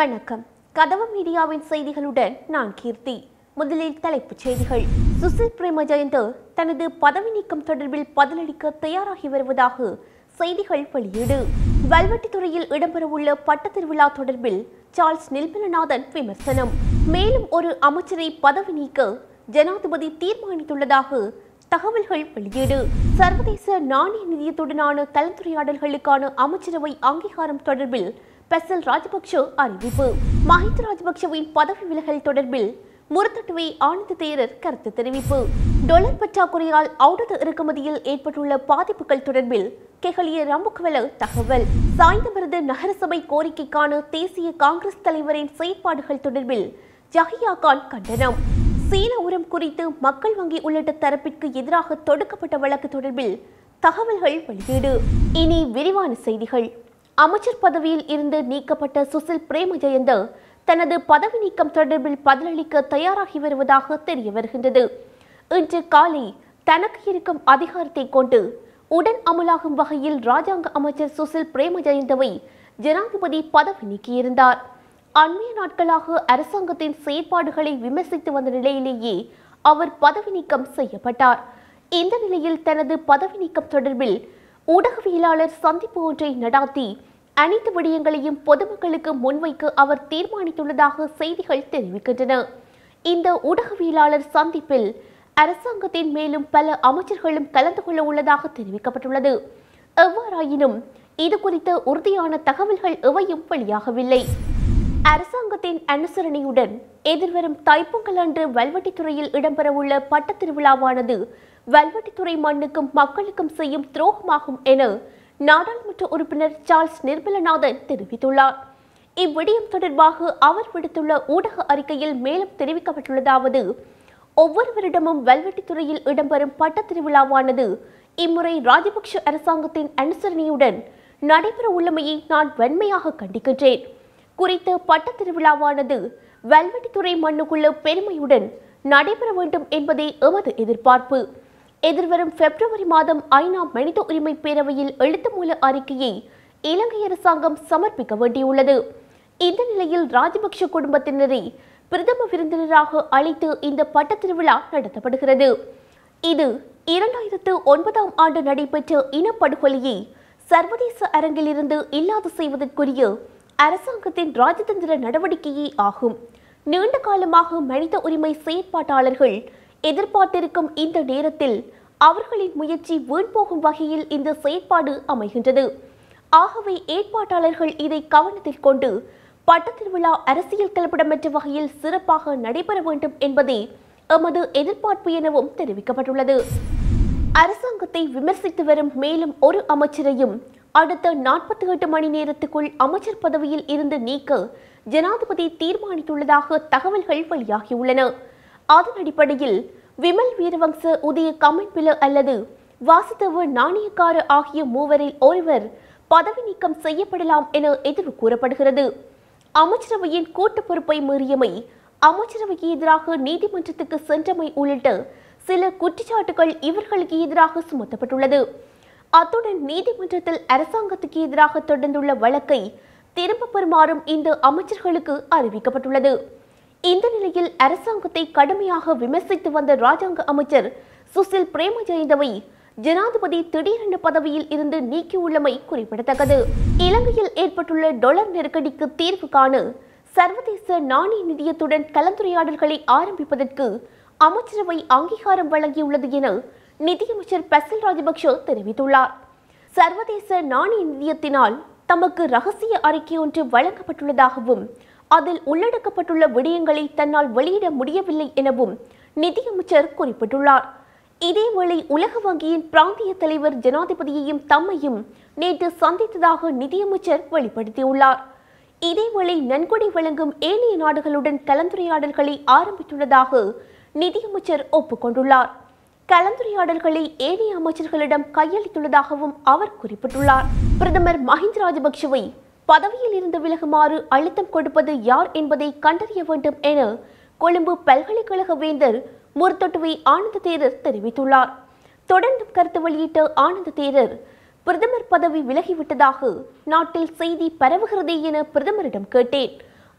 வணக்கம் கதவு மீடியாவின் செய்திகளுடன் நான் கீர்த்தி முதலில் தலைப்புச் செய்திகள் சுசில் பிரேமஜயந்த தனது பதவி நீக்கம் தொடர்பில் பதிலளிக்க தயாராகி வருவதாக செய்திகள் வெளியீடு வல்வெட்டித்துறையில் இடம்பெறவுள்ள பட்டத் திருவிழா தொடர்பில் சார்ல்ஸ் நில்பலநாதன் விமர்சனம் மேலும் ஒரு அமைச்சரை பதவி நீக்க ஜனாதிபதி தீர்மானித்துள்ளதாக தகவல்கள் வெளியீடு சர்வதேச நாணய நிதியத்துடனான கலந்துரையாடல்களுக்கான அமைச்சரவை அங்கீகாரம் தொடர்பில் பெசல் ராஜபக்ஷ அறிவிப்பு மஹிந்த ராஜபக்ஷவின் பதவி விலகல் தொடர்பில் முரத்தட்டுவை ஆனந்த தேரர் கருத்து தெரிவிப்பு டொலர் பற்றாக்குறையால் ஔடத இறக்குமதியில் ஏற்பட்டுள்ள பாதிப்புகள் தொடர்பில் கெஹலிய ரம்புக்வெல தகவல் சாய்ந்தமருது நகரசபை கோரிக்கைக்கான தேசிய காங்கிரஸ் தலைவரின் செயற்பாடுகள் தொடர்பில் ஜஹியா கான் கண்டனம் சீன உரம் குறித்து மக்கள் வங்கி உள்ளிட்ட தரப்பிற்கு எதிராக தொடுக்கப்பட்ட வழக்கு தொடர்பில் தகவல்கள் வெளியீடு இனி விரிவான செய்திகள் அமைச்சர் பதவியில் இருந்து நீக்கப்பட்ட சுசில் பிரேமஜயந்த தனது பதவி நீக்கம் தொடர்பில் பதிலளிக்க தயாராகி வருவதாக தெரிய வருகின்றது இன்று காலை தனக்கு இருக்கும் அதிகாரத்தை கொண்டு உடன் அமலாகும் வகையில் ராஜாங்க அமைச்சர் சுசில் பிரேமஜயந்தவை ஜனாதிபதி பதவி நீக்கியிருந்தார் அண்மைய நாட்களாக அரசாங்கத்தின் செயற்பாடுகளை விமர்சித்து வந்த நிலையிலேயே அவர் பதவி நீக்கம் செய்யப்பட்டார் இந்த நிலையில் தனது பதவி நீக்கம் தொடர்பில் ஊடகவியலாளர் சந்திப்பு ஒன்றை நடாத்தி அனைத்து விடயங்களையும் பொதுமக்களுக்கு முன்வைக்க அவர் தீர்மானித்துள்ளதாக செய்திகள் தெரிவிக்கின்றன இந்த ஊடகவியலாளர் சந்திப்பில் அரசாங்கத்தின் மேலும் பல அமைச்சர்களும் கலந்து கொள்ள உள்ளதாக தெரிவிக்கப்பட்டுள்ளது எவ்வாறாயினும் இது குறித்த உறுதியான தகவல்கள் எவையும் வெளியாகவில்லை அரசாங்கத்தின் அனுசரணையுடன் எதிர்வரும் தைப்பொங்கல் அன்று வல்வெட்டித்துறையில் இடம்பெறவுள்ள பட்டத் திருவிழாவானது வல்வெட்டித்துறை மண்ணுக்கும் மக்களுக்கும் செய்யும் துரோகமாகும் என நாடாளுமன்ற உறுப்பினர் சார்ல்ஸ் நிர்மலநாதன் தெரிவித்துள்ளார் இவ்விடயம் தொடர்பாக அவர் விடுத்துள்ள ஊடக அறிக்கையில் மேலும் தெரிவிக்கப்பட்டுள்ளதாவது ஒவ்வொரு வருடமும் வல்வெட்டித்துறையில் இடம்பெறும் பட்டத் திருவிழாவானது இம்முறை ராஜபக்ஷ அரசாங்கத்தின் அனுசரணையுடன் நடைபெற உள்ளமையை நான் வன்மையாக கண்டிக்கின்றேன் குறித்த பட்டத் திருவிழாவானது வல்வெட்டித்துறை மண்ணுக்குள்ள பெருமையுடன் நடைபெற வேண்டும் என்பதே எமது எதிர்பார்ப்பு எதிர்வரும் பிப்ரவரி மாதம் ஐநா மனித உரிமை பேரவையில் எழுத்து மூல அறிக்கையை இலங்கை அரசாங்கம் சமர்ப்பிக்க வேண்டியுள்ளது இந்த நிலையில் ராஜபக்ஷ குடும்பத்தினரை பிரதம விருந்தினராக அழைத்து இந்த பட்டத் திருவிழா நடத்தப்படுகிறது இது இரண்டாயிரத்து ஒன்பதாம் ஆண்டு நடைபெற்ற இனப்படுகொலையை சர்வதேச அரங்கிலிருந்து இல்லாது செய்வதற்குரிய அரசாங்கத்தின் ராஜதந்திர நடவடிக்கையே ஆகும் நீண்ட காலமாக மனித உரிமை செயற்பாட்டாளர்கள் எதிர்பார்த்திருக்கும் இந்த நேரத்தில் அவர்களின் முயற்சி வீண் போகும் வகையில் இந்த செயற்பாடு அமைகின்றது ஆகவே ஏற்பாட்டாளர்கள் இதை கவனத்தில் கொண்டு பட்டத் திருவிழா அரசியல் கலப்படமற்ற வகையில் சிறப்பாக நடைபெற வேண்டும் என்பதே எமது எதிர்பார்ப்பு எனவும் தெரிவிக்கப்பட்டுள்ளது அரசாங்கத்தை விமர்சித்து வரும் மேலும் ஒரு அமைச்சரையும் அடுத்த நாற்பத்தி எட்டு மணி நேரத்துக்குள் அமைச்சர் பதவியில் இருந்து நீக்க ஜனாதிபதி தீர்மானித்துள்ளதாக தகவல்கள் வெளியாகியுள்ளன அதன் அடிப்படையில் விமல் வீரவங்ச உதய கமன்பில அல்லது வாசுதேவ நாணயக்கார ஆகிய மூவரில் ஒருவர் பதவி நீக்கம் செய்யப்படலாம் என எதிர்வு கூறப்படுகிறது அமைச்சரவையின் கூட்டு பொறுப்பை மீறியமை அமைச்சரவைக்கு எதிராக நீதிமன்றத்துக்கு சென்றமை உள்ளிட்ட சில குற்றச்சாட்டுகள் இவர்களுக்கு எதிராக சுமத்தப்பட்டுள்ளது அத்துடன் நீதிமன்றத்தில் அரசாங்கத்துக்கு எதிராக தொடர்ந்துள்ள வழக்கை திரும்பப் பெறுமாறும் இந்த அமைச்சர்களுக்கு அறிவிக்கப்பட்டுள்ளது இந்த நிலையில் அரசாங்கத்தை கடுமையாக விமர்சித்து வந்த ராஜாங்க அமைச்சர் சுசில் பிரேமஜயந்தவை ஜனாதிபதி திடீரென பதவியில் இருந்து நீக்கியுள்ளமை குறிப்பிடத்தக்கது இலங்கையில் ஏற்பட்டுள்ள டொலர் நெருக்கடிக்கு தீர்வு காண சர்வதேச நாணய நிதியத்துடன் கலந்துரையாடல்களை ஆரம்பிப்பதற்கு அமைச்சரவை அங்கீகாரம் வழங்கியுள்ளது என நிதியமைச்சர் பசில் ராஜபக்ஷ தெரிவித்துள்ளார் சர்வதேச நாணய நிதியத்தினால் தமக்கு ரகசிய அறிக்கை ஒன்று வழங்கப்பட்டுள்ளதாகவும் அதில் உள்ளடக்கப்பட்டுள்ள விடயங்களை தன்னால் வெளியிட முடியவில்லை எனவும் நிதியமைச்சர் குறிப்பிட்டுள்ளார் இதேவேளை உலக வங்கியின் பிராந்திய தலைவர் ஜனாதிபதியையும் தம்மையும் நேற்று சந்தித்ததாக நிதியமைச்சர் வெளிப்படுத்தியுள்ளார் இதேவேளை நன்கொடை வழங்கும் ஏனைய நாடுகளுடன் கலந்துரையாடல்களை ஆரம்பித்துள்ளதாக நிதியமைச்சர் ஒப்புக்கொண்டுள்ளார் கலந்துரையாடல்களை ஏனைய அமைச்சர்களிடம் கையளித்துள்ளதாகவும் அவர் குறிப்பிட்டுள்ளார் பிரதமர் மஹிந்த ராஜபக்ஷவை பதவியில் இருந்து விலகுமாறு அழுத்தம் கொடுப்பது யார் என்பதை கண்டறிய வேண்டும் என கொழும்பு பல்கலைக்கழக வேந்தர் முர்தொட்டுவை ஆனந்த தேரர் தெரிவித்துள்ளார் தொடர்ந்து கருத்து வெளியிட்ட ஆனந்த தேரர் பிரதமர் பதவி விலகிவிட்டதாக நாட்டில் செய்தி பரவுகிறதே என பிரதமரிடம் கேட்டேன்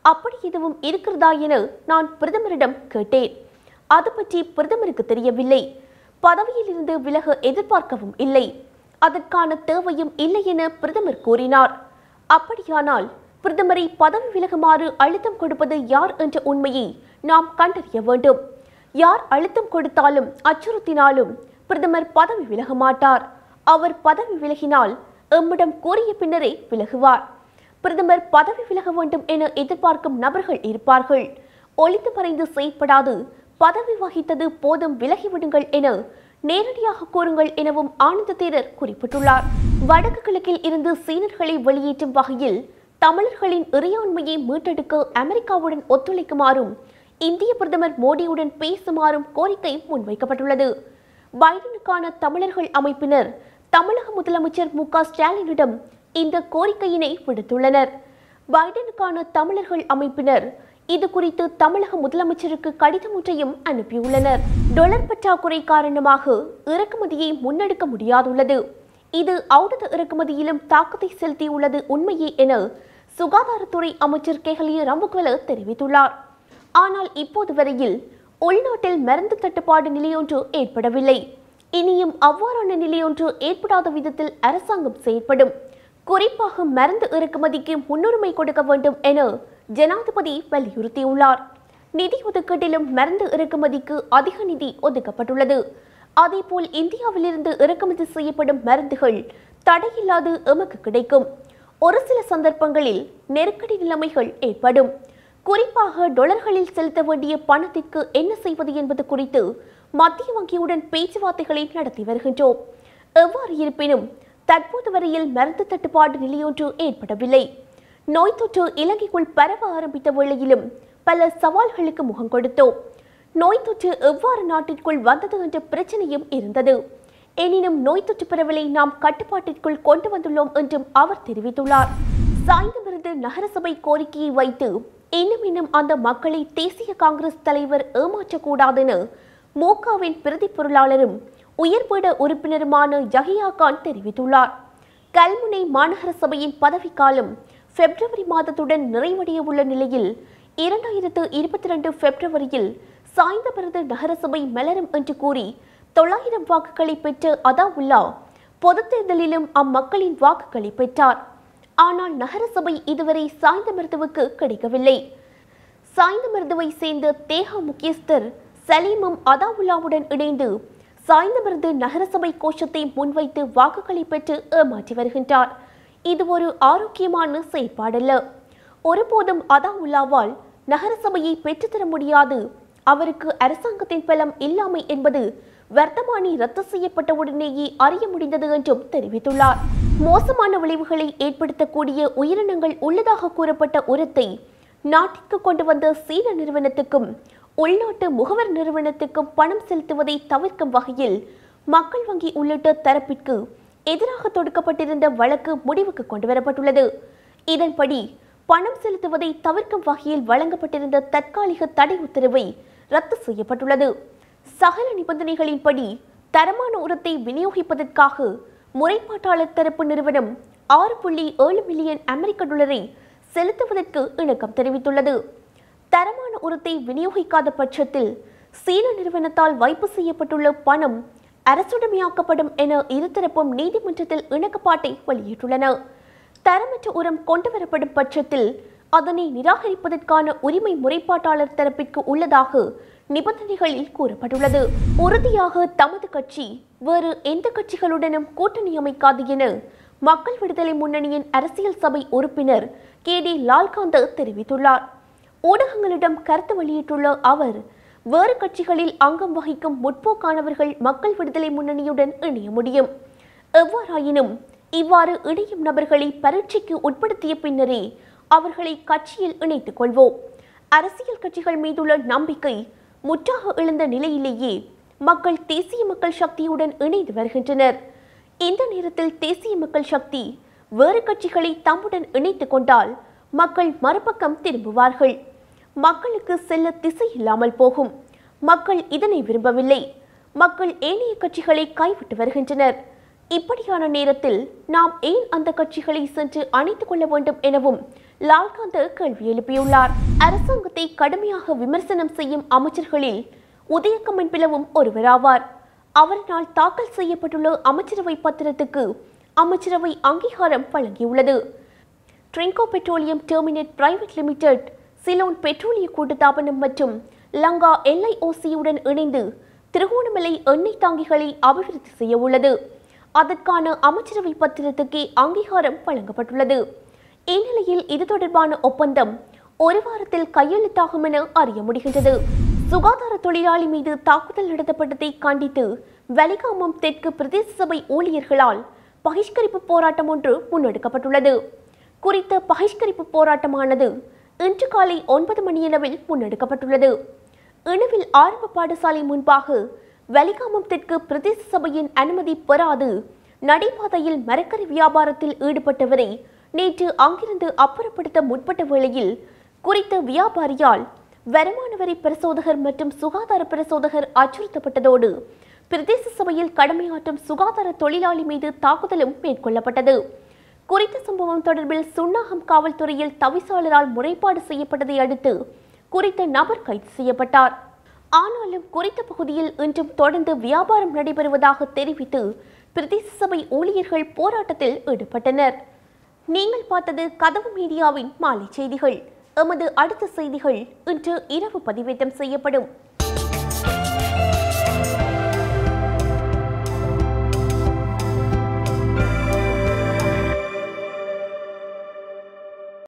அப்படி எதுவும் இருக்கிறதா என நான் பிரதமரிடம் கேட்டேன் அது பற்றி பிரதமருக்கு தெரியவில்லை பதவியில் இருந்து விலக எதிர்பார்க்கவும் இல்லை அதற்கான தேவையும் இல்லை என பிரதமர் கூறினார் அப்படியானால் பிரதமரை பதவி விலகுமாறு அழுத்தம் கொடுப்பது யார் என்ற உண்மையை நாம் கண்டறிய வேண்டும் யார் அழுத்தம் கொடுத்தாலும் அச்சுறுத்தினாலும் பிரதமர் பதவி விலக மாட்டார் அவர் பதவி விலகினால் எம்மிடம் கூறிய பின்னரே விலகுவார் பிரதமர் பதவி விலக வேண்டும் என எதிர்பார்க்கும் நபர்கள் இருப்பார்கள் ஒளிந்து மறைந்து செயற்படாது பதவி வகித்தது போதும் விலகிவிடுங்கள் என நேரடியாக கூறுங்கள் எனவும் ஆனந்த தேரர் குறிப்பிட்டுள்ளார் வடக்கு கிழக்கில் இருந்து சீனர்களை வெளியேற்றும் வகையில் தமிழர்களின் இறையாண்மையை மீட்டெடுக்க அமெரிக்காவுடன் ஒத்துழைக்குமாறும் இந்திய பிரதமர் மோடியுடன் பேசுமாறும் கோரிக்கை முன்வைக்கப்பட்டுள்ளது பைடனுக்கான தமிழர்கள் அமைப்பினர் தமிழக முதலமைச்சர் மு க ஸ்டாலினிடம் இந்த கோரிக்கையினை விடுத்துள்ளனர் பைடனுக்கான தமிழர்கள் அமைப்பினர் இது குறித்து தமிழக முதலமைச்சருக்கு கடிதம் ஒன்றையும் அனுப்பியுள்ளனர் டொலர் பற்றாக்குறை காரணமாக இறக்குமதியை முன்னெடுக்க முடியாதுள்ளது இது ஔடத இறக்குமதியிலும் தாக்கத்தை செலுத்தியுள்ளது உண்மையே என சுகாதாரத்துறை அமைச்சர் கெஹலிய ரம்புக்வெல தெரிவித்துள்ளார் ஆனால் இப்போது வரையில் உள்நாட்டில் மருந்து தட்டுப்பாடு நிலையொன்று ஏற்படவில்லை இனியும் அவ்வாறான நிலையொன்று ஏற்படாத விதத்தில் அரசாங்கம் செயற்படும் குறிப்பாக மருந்து இறக்குமதிக்கு முன்னுரிமை கொடுக்க வேண்டும் என ஜனாதிபதி வலியுறுத்தியுள்ளார் நிதி ஒதுக்கீட்டிலும் மருந்து இறக்குமதிக்கு அதிக நிதி ஒதுக்கப்பட்டுள்ளது அதேபோல் இந்தியாவிலிருந்து இறக்குமதி செய்யப்படும் மருந்துகள் தடையில்லாது எமக்கு கிடைக்கும் ஒரு சில சந்தர்ப்பங்களில் நெருக்கடி நிலைமைகள் ஏற்படும் குறிப்பாக டொலர்களில் செலுத்த வேண்டிய பணத்திற்கு என்ன செய்வது என்பது குறித்து மத்திய வங்கியுடன் பேச்சுவார்த்தைகளை நடத்தி வருகின்றோம் எவ்வாறு இருப்பினும் தற்போது வரையில் மருந்து தட்டுப்பாடு நிலையொன்று ஏற்படவில்லை நோய் தொற்று இலங்கைக்குள் பரவ ஆரம்பித்த வேளையிலும் பல சவால்களுக்கு முகம் கொடுத்தோம் நோய் தொற்று எவ்வாறு நாட்டிற்குள் வந்தது என்ற பிரச்சனையும் இருந்தது எனினும் நோய் தொற்று பரவலை நாம் கட்டுப்பாட்டிற்குள் கொண்டு வந்துள்ளோம் என்றும் அவர் தெரிவித்துள்ளார் சாய்ந்தமிருந்து நகரசபை கோரிக்கையை வைத்து இன்னும் இன்னும் அந்த மக்களை தேசிய காங்கிரஸ் தலைவர் ஏமாற்றக்கூடாதென மோகாவின் பிரதி பொருளாளரும் உயர்பீட உறுப்பினருமான ஜஹியா கான் தெரிவித்துள்ளார் கல்முனை மாநகர சபையின் பதவிக்காலம் பிப்ரவரி மாதத்துடன் நிறைவடைய உள்ள நிலையில் இரண்டாயிரத்து இருபத்தி ரெண்டு பிப்ரவரியில் சாய்ந்தமருது நகரசபை மலரும் என்று கூறி தொள்ளாயிரம் வாக்குகளை பெற்ற அதாவுல்லா பொதுத் தேர்தலிலும் அம்மக்களின் வாக்குகளை பெற்றார் ஆனால் நகரசபை இதுவரை சாய்ந்தமருதுவுக்கு கிடைக்கவில்லை சாய்ந்தமருதுவை சேர்ந்த தேகா முக்கியஸ்தர் சலீமும் அதாவுல்லாவுடன் இணைந்து சாய்ந்தமருது நகரசபை கோஷத்தை முன்வைத்து வாக்குகளை பெற்று ஏமாற்றி வருகின்றார் இது ஒரு ஆரோக்கியமான செயற்பாடல்ல ஒருபோதும் அதாவுல்லாவால் நகரசபையை பெற்றுத்தர முடியாது அவருக்கு அரசாங்கத்தின் பலம் இல்லாமை என்பது வர்த்தமானி ரத்து செய்யப்பட்ட உடனேயே அறிய முடிந்தது என்றும் தெரிவித்துள்ளார் மோசமான விளைவுகளை ஏற்படுத்தக்கூடிய உயிரினங்கள் உள்ளதாக கூறப்பட்ட உரத்தை நாட்டிற்கு கொண்டு வந்த சீன நிறுவனத்துக்கும் உள்நாட்டு முகவர் நிறுவனத்துக்கும் பணம் செலுத்துவதை தவிர்க்கும் வகையில் மக்கள் வங்கி உள்ளிட்ட தரப்பிற்கு எதிராக தொடுக்கப்பட்டிருந்த வழக்கு முடிவுக்கு கொண்டுவரப்பட்டுள்ளது இதன்படி பணம் செலுத்துவதை தவிர்க்கும் வகையில் வழங்கப்பட்டிருந்த தற்காலிக தடை உத்தரவை ரத்து செய்யப்பட்டுள்ளது சகல நிபந்தனைகளின்படி தரமான உரத்தை விநியோகிப்பதற்காக முறைப்பாட்டாளர் தரப்பு நிறுவனம் ஆறு புள்ளி ஏழு மில்லியன் அமெரிக்க டாலரை செலுத்துவதற்கு இணக்கம் தெரிவித்துள்ளது தரமான உரத்தை விநியோகிக்காத பட்சத்தில் சீன நிறுவனத்தால் வைப்பு செய்யப்பட்டுள்ள பணம் அரசுடைமையாக்கப்படும் என இருதரப்பும் நீதிமன்றத்தில் இணக்கப்பாட்டை வெளியிட்டுள்ளன தரமற்ற உரம் கொண்டுவரப்படும் பட்சத்தில் அதனை நிராகரிப்பதற்கான உரிமை முறைப்பாட்டாளர் தரப்பிற்கு உள்ளதாக நிபந்தனைகளில் கூறப்பட்டுள்ளது உறுதியாக தமது கட்சி வேறு எந்த கட்சிகளுடனும் கூட்டணி அமைக்காது என மக்கள் விடுதலை முன்னணியின் அரசியல் சபை உறுப்பினர் கே டி லால்காந்த தெரிவித்துள்ளார் ஊடகங்களிடம் கருத்து வெளியிட்டுள்ள அவர் வேறு கட்சிகளில் அங்கம் வகிக்கும் முற்போக்கானவர்கள் மக்கள் விடுதலை முன்னணியுடன் இணைய முடியும் எவ்வாறாயினும் இவ்வாறு இணையும் நபர்களை பரீட்சைக்கு உட்படுத்திய பின்னரே அவர்களை கட்சியில் இணைத்துக் கொள்வோம் அரசியல் கட்சிகள் மீதுள்ள நம்பிக்கை முற்றாக இழந்த நிலையிலேயே மக்கள் தேசிய மக்கள் சக்தியுடன் இணைந்து வருகின்றனர் இந்த நேரத்தில் தேசிய மக்கள் சக்தி வேறு கட்சிகளை தம்முடன் இணைத்துக் கொண்டால் மக்கள் மறுபக்கம் திரும்புவார்கள் மக்களுக்கு செல்ல திசை இல்லாமல் போகும் மக்கள் இதனை விரும்பவில்லை மக்கள் ஏனைய கட்சிகளை கைவிட்டு வருகின்றனர் இப்படியான நேரத்தில் நாம் ஏன் அந்த கட்சிகளை சென்று அணைத்துக் கொள்ள வேண்டும் எனவும் லால்காந்த் கேள்வி எழுப்பியுள்ளார் அரசாங்கத்தை கடுமையாக விமர்சனம் செய்யும் அமைச்சர்களில் உதயகம்மன் பிளவும் ஒருவராவார் அவரினால் தாக்கல் செய்யப்பட்டுள்ள அமைச்சரவை பத்திரத்துக்கு அமைச்சரவை அங்கீகாரம் வழங்கியுள்ளது Trinco petroleum terminal private limited Ceylon பெட்ரோலிய கூட்டுத்தாபனம் மற்றும் லங்கா எல்ஐஓசியுடன் இணைந்து திருகோணமலை எண்ணெய் தாங்கிகளை அபிவிருத்தி செய்ய உள்ளது அதற்கான அமைச்சரவை பத்திரத்துக்கே அங்கீகாரம் வழங்கப்பட்டுள்ளது இந்நிலையில் இது தொடர்பான ஒப்பந்தம் ஒரு வாரத்தில் கையெழுத்தாகும் என அறிய முடிகின்றது சுகாதார தொழிலாளி மீது தாக்குதல் நடத்தப்பட்டதை கண்டித்து வலிகாமம் தெற்கு பிரதேச சபை ஊழியர்களால் பகிஷ்கரிப்பு போராட்டம் ஒன்று முன்னெடுக்கப்பட்டுள்ளது குறித்த பகிஷ்கரிப்பு போராட்டமானது இன்று காலை ஒன்பது மணியளவில் முன்னெடுக்கப்பட்டுள்ளது இணுவில் ஆரம்ப பாடசாலை முன்பாக வலிகாமம் தெற்கு பிரதேச சபையின் அனுமதி பெறாது நடைபாதையில் மரக்கறி வியாபாரத்தில் ஈடுபட்டவரை நேற்று அங்கிருந்து அப்புறப்படுத்த முற்பட்ட வேளையில் குறித்த வியாபாரியால் வருமான வரி பரிசோதகர் மற்றும் சுகாதார பரிசோதகர் அச்சுறுத்தப்பட்டதோடு பிரதேச சபையில் கடமையாற்றும் சுகாதார தொழிலாளி மீது தாக்குதலும் மேற்கொள்ளப்பட்டது குறித்த சம்பவம் தொடர்பில் சுன்னாகம் காவல்துறையில் தவிசாளரால் முறைப்பாடு செய்யப்பட்டதை அடுத்து குறித்த நபர் கைது செய்யப்பட்டார் ஆனாலும் குறித்த பகுதியில் இன்றும் தொடர்ந்து வியாபாரம் நடைபெறுவதாக தெரிவித்து பிரதேச சபை ஊழியர்கள் போராட்டத்தில் ஈடுபட்டனர் நீங்கள் பார்த்தது கதவு மீடியாவின் மாலை செய்திகள் எமது அடுத்த செய்திகள் இன்று இரவு பதிவேற்றம் செய்யப்படும்